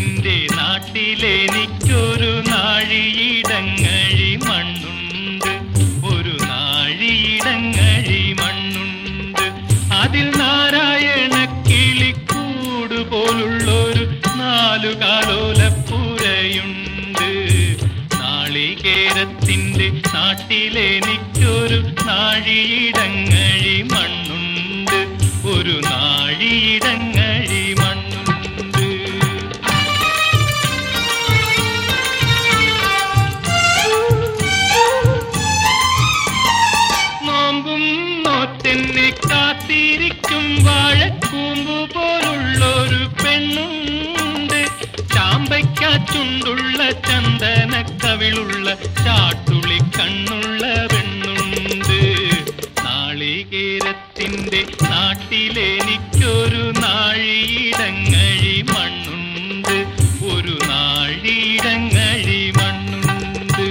നാളികേരത്തിന്റെ നാട്ടിലെനിക്കൊരു നാഴിയിടങ്ങഴി മണ്ണുണ്ട് ഒരു നാഴിയിടങ്ങഴി മണ്ണുണ്ട് അതിൽ നാരായണ കിളിക്കൂട് പോലുള്ളൊരു നാലു കാലോലപ്പുരയുണ്ട് നാളികേരത്തിന്റെ നാട്ടിലെനിക്കൊരു നാഴിയിടങ്ങഴി മണ്ണുണ്ട് ഒരു നാഴിയിടങ്ങഴി മണ്ണുണ്ട് നോമ്പും നോറ്റെന്നെ കാത്തിരിക്കും വാഴക്കൂമ്പു പോലുള്ളൊരു പെണ്ണുണ്ട് ചാമ്പയ്ക്കാച്ചുണ്ടുള്ള ചന്ദന കവിളുള്ള ചാട്ടുളി കണ്ണുള്ള പെണ്ണുണ്ട് നാളികേരത്തിന്റെ നാട്ടിലെനിക്കൊരു നാഴിയിടങ്ങഴി മണ്ണുണ്ട് ഒരു നാഴിയിടങ്ങഴി മണ്ണുണ്ട്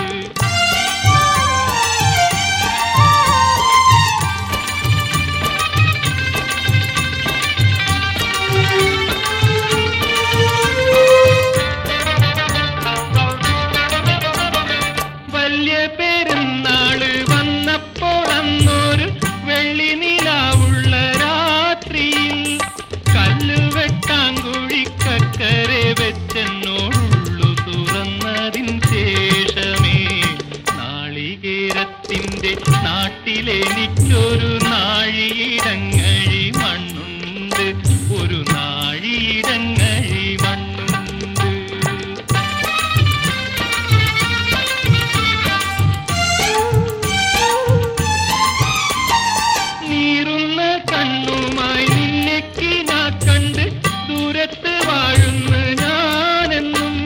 വലിയ പെരുന്നാള് വന്നപ്പോൾ അന്നൊരു വെള്ളി നിലാവുള്ള രാത്രിയിൽ കല്ലുവെട്ടാങ്കുഴിക്കക്കരെ വെച്ചെന്നോടുള്ളു തുറന്നതിൻ ശേഷമേ നാളികേരത്തിന്റെ നാട്ടിലെനിക്കൊരു നാഴിയിടങ്ങഴി മണ്ണുണ്ട് ഒരു നാഴിയിടങ്ങഴി മണ്ണുണ്ട് നീറുന്ന കണ്ണുമായി നിന്നെക്ക് ഞാൻ കണ്ട് ദൂരത്ത് വാഴുന്ന ഞാനെന്നും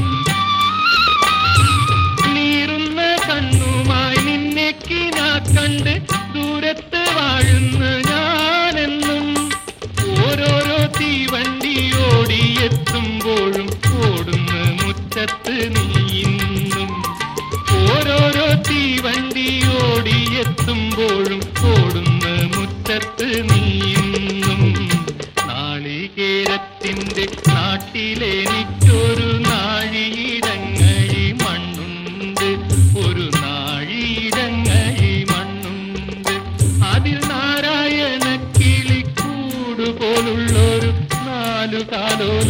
നീറുന്ന കണ്ണുമായി നിന്നെക്ക് ഞാൻ കണ്ട് ദൂരത്ത് വാഴുന്ന ഞാനെന്നും ഓരോരോ തീവണ്ടി ഓടിയെത്തുമ്പോഴും ഓടുന്ന മുറ്റത്ത് നീന്നും ഓരോരോ തീവണ്ടി ഓടിയെത്തുമ്പോഴും ഓടുന്ന മുറ്റത്ത് നീന്നും നാളികേരത്തിന്റെ നാട്ടിലെനിക്കൊരു നാഴിയിടങ്ങഴി മണ്ണുണ്ട് ഒരു നാഴിയിടങ്ങഴി മണ്ണുണ്ട് അതിൽ നാരായണ കിളിക്കൂട് പോലുള്ളൊരു നാലു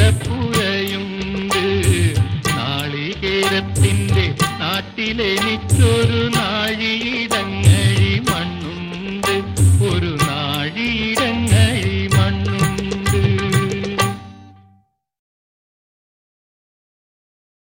കാലോലപ്പുരയുണ്ട് നാളികേരത്തിന്റെ നാട്ടിലെനിക്ക്